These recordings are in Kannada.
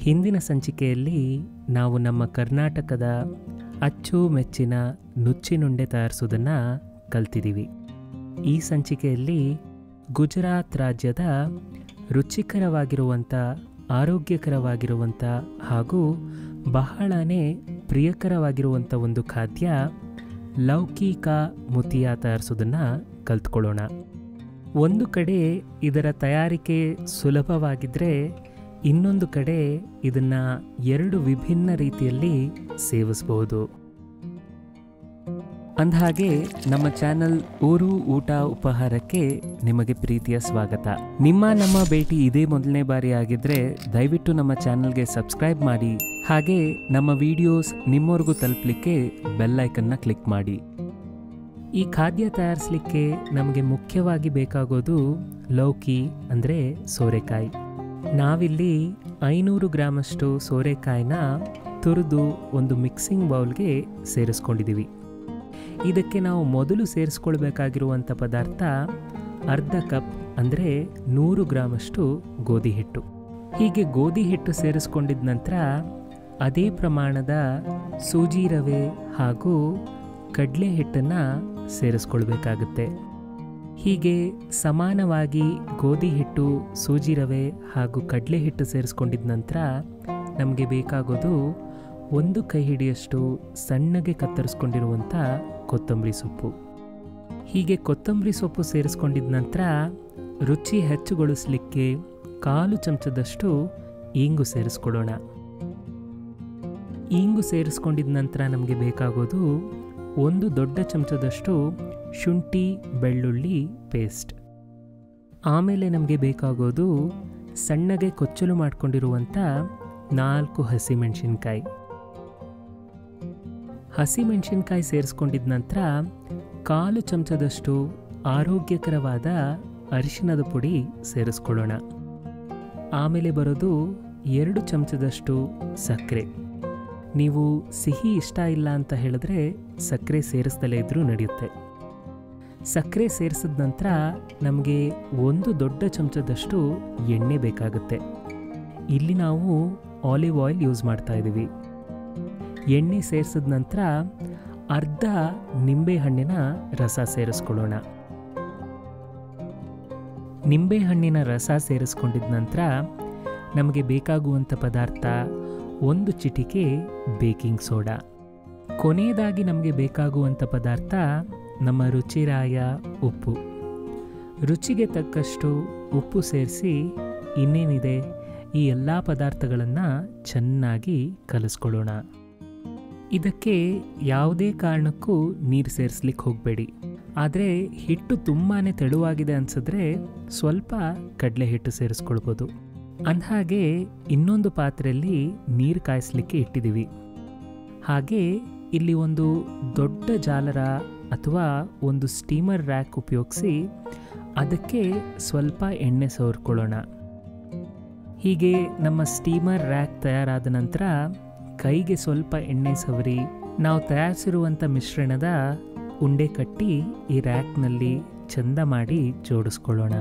ಹಿಂದಿನ ಸಂಚಿಕೆಯಲ್ಲಿ ನಾವು ನಮ್ಮ ಕರ್ನಾಟಕದ ಅಚ್ಚುಮೆಚ್ಚಿನ ನುಚ್ಚಿನುಂಡೆ ತಯಾರಿಸೋದನ್ನು ಕಲ್ತಿದ್ದೀವಿ ಈ ಸಂಚಿಕೆಯಲ್ಲಿ ಗುಜರಾತ್ ರಾಜ್ಯದ ರುಚಿಕರವಾಗಿರುವಂಥ ಆರೋಗ್ಯಕರವಾಗಿರುವಂಥ ಹಾಗೂ ಬಹಳನೇ ಪ್ರಿಯಕರವಾಗಿರುವಂಥ ಒಂದು ಖಾದ್ಯ ಲೌಕಿಕ ಮುತಿಯ ತಯಾರಿಸೋದನ್ನು ಕಲ್ತ್ಕೊಳ್ಳೋಣ ಒಂದು ಕಡೆ ಇದರ ತಯಾರಿಕೆ ಸುಲಭವಾಗಿದ್ದರೆ ಇನ್ನೊಂದು ಕಡೆ ಇದನ್ನು ಎರಡು ವಿಭಿನ್ನ ರೀತಿಯಲ್ಲಿ ಸೇವಿಸಬಹುದು ಅಂದಹಾಗೆ ನಮ್ಮ ಚಾನಲ್ ಊರು ಊಟ ಉಪಹಾರಕ್ಕೆ ನಿಮಗೆ ಪ್ರೀತಿಯ ಸ್ವಾಗತ ನಿಮ್ಮ ನಮ್ಮ ಭೇಟಿ ಇದೇ ಮೊದಲನೇ ಬಾರಿ ಆಗಿದ್ರೆ ದಯವಿಟ್ಟು ನಮ್ಮ ಚಾನಲ್ಗೆ ಸಬ್ಸ್ಕ್ರೈಬ್ ಮಾಡಿ ಹಾಗೆ ನಮ್ಮ ವಿಡಿಯೋಸ್ ನಿಮ್ಮವರೆಗೂ ತಲುಪಲಿಕ್ಕೆ ಬೆಲ್ ಐಕನ್ನ ಕ್ಲಿಕ್ ಮಾಡಿ ಈ ಖಾದ್ಯ ತಯಾರಿಸಲಿಕ್ಕೆ ನಮಗೆ ಮುಖ್ಯವಾಗಿ ಬೇಕಾಗೋದು ಲೌಕಿ ಅಂದರೆ ಸೋರೆಕಾಯಿ ನಾವಿಲ್ಲಿ ಐನೂರು ಗ್ರಾಮಷ್ಟು ಸೋರೆಕಾಯಿನ ತುರಿದು ಒಂದು ಮಿಕ್ಸಿಂಗ್ ಬೌಲ್ಗೆ ಸೇರಿಸ್ಕೊಂಡಿದ್ದೀವಿ ಇದಕ್ಕೆ ನಾವು ಮೊದಲು ಸೇರಿಸ್ಕೊಳ್ಬೇಕಾಗಿರುವಂಥ ಪದಾರ್ಥ ಅರ್ಧ ಕಪ್ ಅಂದರೆ ನೂರು ಗ್ರಾಮಷ್ಟು ಗೋಧಿ ಹಿಟ್ಟು ಹೀಗೆ ಗೋಧಿ ಹಿಟ್ಟು ಸೇರಿಸ್ಕೊಂಡಿದ ನಂತರ ಅದೇ ಪ್ರಮಾಣದ ಸೂಜಿ ರವೆ ಹಾಗೂ ಕಡಲೆ ಹಿಟ್ಟನ್ನು ಸೇರಿಸ್ಕೊಳ್ಬೇಕಾಗುತ್ತೆ ಹೀಗೆ ಸಮಾನವಾಗಿ ಗೋಧಿ ಹಿಟ್ಟು ಸೂಜಿ ರವೆ ಹಾಗೂ ಕಡಲೆ ಹಿಟ್ಟು ಸೇರಿಸ್ಕೊಂಡಿದ ನಂತರ ನಮಗೆ ಬೇಕಾಗೋದು ಒಂದು ಕೈ ಹಿಡಿಯಷ್ಟು ಸಣ್ಣಗೆ ಕತ್ತರಿಸ್ಕೊಂಡಿರುವಂಥ ಕೊತ್ತಂಬರಿ ಸೊಪ್ಪು ಹೀಗೆ ಕೊತ್ತಂಬರಿ ಸೊಪ್ಪು ಸೇರಿಸ್ಕೊಂಡಿದ ನಂತರ ರುಚಿ ಹೆಚ್ಚುಗೊಳಿಸಲಿಕ್ಕೆ ಕಾಲು ಚಮಚದಷ್ಟು ಇಂಗು ಸೇರಿಸ್ಕೊಳ್ಳೋಣ ಇಂಗು ಸೇರಿಸ್ಕೊಂಡಿದ ನಂತರ ನಮಗೆ ಬೇಕಾಗೋದು ಒಂದು ದೊಡ್ಡ ಚಮಚದಷ್ಟು ಶುಂಠಿ ಬೆಳ್ಳುಳ್ಳಿ ಪೇಸ್ಟ್ ಆಮೇಲೆ ನಮಗೆ ಬೇಕಾಗೋದು ಸಣ್ಣಗೆ ಕೊಚ್ಚಲು ಮಾಡಿಕೊಂಡಿರುವಂಥ ನಾಲ್ಕು ಹಸಿಮೆಣಸಿನ್ಕಾಯಿ ಹಸಿಮೆಣಸಿನ್ಕಾಯಿ ಸೇರಿಸ್ಕೊಂಡಿದ ನಂತರ ಕಾಲು ಚಮಚದಷ್ಟು ಆರೋಗ್ಯಕರವಾದ ಅರಿಶಿಣದ ಪುಡಿ ಸೇರಿಸ್ಕೊಳ್ಳೋಣ ಆಮೇಲೆ ಬರೋದು ಎರಡು ಚಮಚದಷ್ಟು ಸಕ್ಕರೆ ನೀವು ಸಿಹಿ ಇಷ್ಟ ಇಲ್ಲ ಅಂತ ಹೇಳಿದ್ರೆ ಸಕ್ಕರೆ ಸೇರಿಸ್ದಲೇ ಇದ್ರೂ ನಡೆಯುತ್ತೆ ಸಕ್ಕರೆ ಸೇರಿಸಿದ ನಂತರ ನಮಗೆ ಒಂದು ದೊಡ್ಡ ಚಮಚದಷ್ಟು ಎಣ್ಣೆ ಬೇಕಾಗುತ್ತೆ ಇಲ್ಲಿ ನಾವು ಆಲಿವ್ ಆಯಿಲ್ ಯೂಸ್ ಮಾಡ್ತಾ ಇದ್ದೀವಿ ಎಣ್ಣೆ ಸೇರಿಸಿದ ನಂತರ ಅರ್ಧ ನಿಂಬೆಹಣ್ಣಿನ ರಸ ಸೇರಿಸ್ಕೊಳ್ಳೋಣ ನಿಂಬೆಹಣ್ಣಿನ ರಸ ಸೇರಿಸ್ಕೊಂಡಿದ ನಂತರ ನಮಗೆ ಬೇಕಾಗುವಂಥ ಪದಾರ್ಥ ಒಂದು ಚಿಟಿಕೆ ಬೇಕಿಂಗ್ ಸೋಡಾ ಕೊನೆಯದಾಗಿ ನಮಗೆ ಬೇಕಾಗುವಂಥ ಪದಾರ್ಥ ನಮ್ಮ ರುಚಿರಾಯ ಉಪ್ಪು ರುಚಿಗೆ ತಕ್ಕಷ್ಟು ಉಪ್ಪು ಸೇರಿಸಿ ಇನ್ನೇನಿದೆ ಈ ಎಲ್ಲ ಪದಾರ್ಥಗಳನ್ನು ಚೆನ್ನಾಗಿ ಕಲಿಸ್ಕೊಳ್ಳೋಣ ಇದಕ್ಕೆ ಯಾವುದೇ ಕಾರಣಕ್ಕೂ ನೀರು ಸೇರಿಸ್ಲಿಕ್ಕೆ ಹೋಗಬೇಡಿ ಆದರೆ ಹಿಟ್ಟು ತುಂಬಾ ತೆಳುವಾಗಿದೆ ಅನಿಸಿದ್ರೆ ಸ್ವಲ್ಪ ಕಡಲೆ ಹಿಟ್ಟು ಸೇರಿಸ್ಕೊಳ್ಬೋದು ಅಂದಹಾಗೆ ಇನ್ನೊಂದು ಪಾತ್ರೆಯಲ್ಲಿ ನೀರು ಕಾಯಿಸ್ಲಿಕ್ಕೆ ಇಟ್ಟಿದ್ದೀವಿ ಹಾಗೆ ಇಲ್ಲಿ ಒಂದು ದೊಡ್ಡ ಜಾಲರ ಅಥವಾ ಒಂದು ಸ್ಟೀಮರ್ ರ್ಯಾಕ್ ಉಪಯೋಗಿಸಿ ಅದಕ್ಕೆ ಸ್ವಲ್ಪ ಎಣ್ಣೆ ಸವರ್ಕೊಳ್ಳೋಣ ಹೀಗೆ ನಮ್ಮ ಸ್ಟೀಮರ್ ರ್ಯಾಕ್ ತಯಾರಾದ ನಂತರ ಕೈಗೆ ಸ್ವಲ್ಪ ಎಣ್ಣೆ ಸವರಿ ನಾವು ತಯಾರಿಸಿರುವಂಥ ಮಿಶ್ರಣದ ಉಂಡೆ ಕಟ್ಟಿ ಈ ರ್ಯಾಕ್ನಲ್ಲಿ ಚಂದ ಮಾಡಿ ಜೋಡಿಸ್ಕೊಳ್ಳೋಣ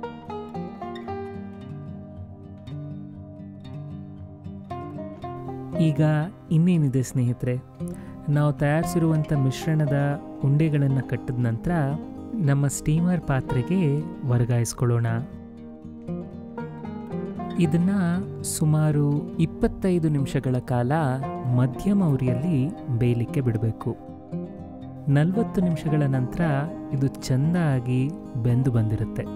ಈಗ ಇನ್ನೇನಿದೆ ಸ್ನೇಹಿತರೆ ನಾವು ತಯಾರಿಸಿರುವಂಥ ಮಿಶ್ರಣದ ಉಂಡೆಗಳನ್ನು ಕಟ್ಟಿದ ನಂತರ ನಮ್ಮ ಸ್ಟೀಮರ್ ಪಾತ್ರೆಗೆ ವರ್ಗಾಯಿಸ್ಕೊಳ್ಳೋಣ ಇದನ್ನ ಸುಮಾರು ಇಪ್ಪತ್ತೈದು ನಿಮಿಷಗಳ ಕಾಲ ಮಧ್ಯಮ ಉರಿಯಲ್ಲಿ ಬೇಯಲಿಕ್ಕೆ ಬಿಡಬೇಕು ನಲವತ್ತು ನಿಮಿಷಗಳ ನಂತರ ಇದು ಚೆಂದಾಗಿ ಬೆಂದು ಬಂದಿರುತ್ತೆ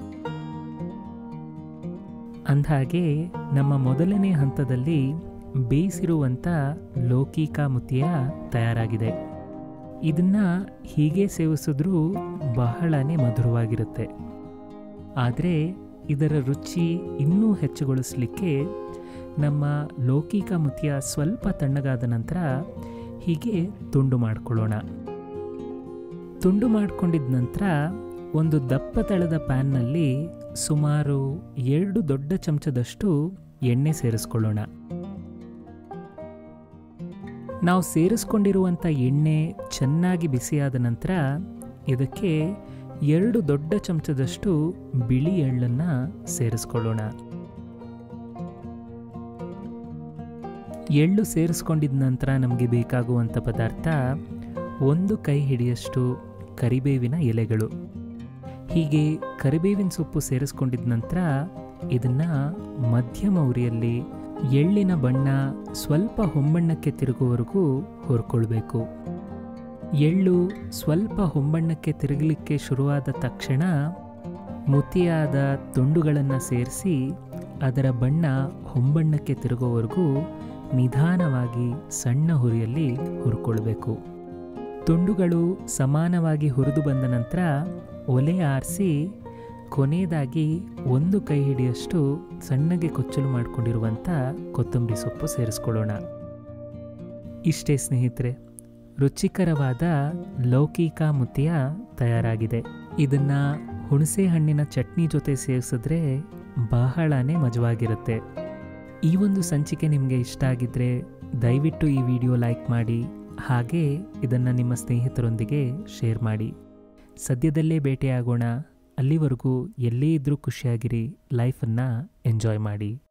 ಅಂದಹಾಗೆ ನಮ್ಮ ಮೊದಲನೇ ಹಂತದಲ್ಲಿ ಬೇಯಿಸಿರುವಂಥ ಲೌಕಿಕ ಮುತಿಯ ತಯಾರಾಗಿದೆ ಇದನ್ನ ಹೀಗೆ ಸೇವಿಸಿದ್ರೂ ಬಹಳನೇ ಮಧುರವಾಗಿರುತ್ತೆ ಆದರೆ ಇದರ ರುಚಿ ಇನ್ನೂ ಹೆಚ್ಚುಗೊಳಿಸಲಿಕ್ಕೆ ನಮ್ಮ ಲೌಕಿಕ ಮುತಿಯ ಸ್ವಲ್ಪ ತಣ್ಣಗಾದ ನಂತರ ಹೀಗೆ ತುಂಡು ಮಾಡಿಕೊಳ್ಳೋಣ ತುಂಡು ಮಾಡಿಕೊಂಡಿದ ನಂತರ ಒಂದು ದಪ್ಪ ತಳದ ಪ್ಯಾನ್ನಲ್ಲಿ ಸುಮಾರು ಎರಡು ದೊಡ್ಡ ಚಮಚದಷ್ಟು ಎಣ್ಣೆ ಸೇರಿಸ್ಕೊಳ್ಳೋಣ ನಾವು ಸೇರಿಸ್ಕೊಂಡಿರುವಂಥ ಎಣ್ಣೆ ಚೆನ್ನಾಗಿ ಬಿಸಿಯಾದ ನಂತರ ಇದಕ್ಕೆ ಎರಡು ದೊಡ್ಡ ಚಮಚದಷ್ಟು ಬಿಳಿ ಎಳ್ಳನ್ನು ಸೇರಿಸ್ಕೊಳ್ಳೋಣ ಎಳ್ಳು ಸೇರಿಸ್ಕೊಂಡಿದ ನಂತರ ನಮಗೆ ಬೇಕಾಗುವಂಥ ಪದಾರ್ಥ ಒಂದು ಕೈ ಹಿಡಿಯಷ್ಟು ಕರಿಬೇವಿನ ಎಲೆಗಳು ಹೀಗೆ ಕರಿಬೇವಿನ ಸೊಪ್ಪು ಸೇರಿಸ್ಕೊಂಡಿದ ನಂತರ ಇದನ್ನು ಮಧ್ಯಮ ಉರಿಯಲ್ಲಿ ಎಳ್ಳಿನ ಬಣ್ಣ ಸ್ವಲ್ಪ ಹೊಂಬಣ್ಣಕ್ಕೆ ತಿರುಗುವವರೆಗೂ ಹುರ್ಕೊಳ್ಬೇಕು ಎಳ್ಳು ಸ್ವಲ್ಪ ಹೊಂಬಣ್ಣಕ್ಕೆ ತಿರುಗಲಿಕ್ಕೆ ಶುರುವಾದ ತಕ್ಷಣ ಮುತಿಯಾದ ತುಂಡುಗಳನ್ನು ಸೇರಿಸಿ ಅದರ ಬಣ್ಣ ಹೊಂಬಣ್ಣಕ್ಕೆ ತಿರುಗೋವರೆಗೂ ನಿಧಾನವಾಗಿ ಸಣ್ಣ ಹುರಿಯಲ್ಲಿ ಹುರ್ಕೊಳ್ಬೇಕು ತುಂಡುಗಳು ಸಮಾನವಾಗಿ ಹುರಿದು ಬಂದ ನಂತರ ಒಲೆ ಆರಿಸಿ ಕೊನೆಯದಾಗಿ ಒಂದು ಕೈ ಹಿಡಿಯಷ್ಟು ಸಣ್ಣಗೆ ಕೊಚ್ಚಲು ಮಾಡಿಕೊಂಡಿರುವಂಥ ಕೊತ್ತಂಬರಿ ಸೊಪ್ಪು ಸೇರಿಸ್ಕೊಳ್ಳೋಣ ಇಷ್ಟೇ ಸ್ನೇಹಿತರೆ ರುಚಿಕರವಾದ ಲೌಕಿಕ ಮುತಿಯ ತಯಾರಾಗಿದೆ ಇದನ್ನ ಹುಣಸೆ ಹಣ್ಣಿನ ಚಟ್ನಿ ಜೊತೆ ಸೇವಿಸಿದ್ರೆ ಬಹಳನೇ ಮಜವಾಗಿರುತ್ತೆ ಈ ಒಂದು ಸಂಚಿಕೆ ನಿಮಗೆ ಇಷ್ಟ ಆಗಿದ್ರೆ ದಯವಿಟ್ಟು ಈ ವಿಡಿಯೋ ಲೈಕ್ ಮಾಡಿ ಹಾಗೆ ಇದನ್ನು ನಿಮ್ಮ ಸ್ನೇಹಿತರೊಂದಿಗೆ ಶೇರ್ ಮಾಡಿ ಸದ್ಯದಲ್ಲೇ ಭೇಟಿಯಾಗೋಣ ಅಲ್ಲಿವರೆಗೂ ಎಲ್ಲೇ ಇದ್ದರೂ ಖುಷಿಯಾಗಿರಿ ಲೈಫನ್ನು ಎಂಜಾಯ್ ಮಾಡಿ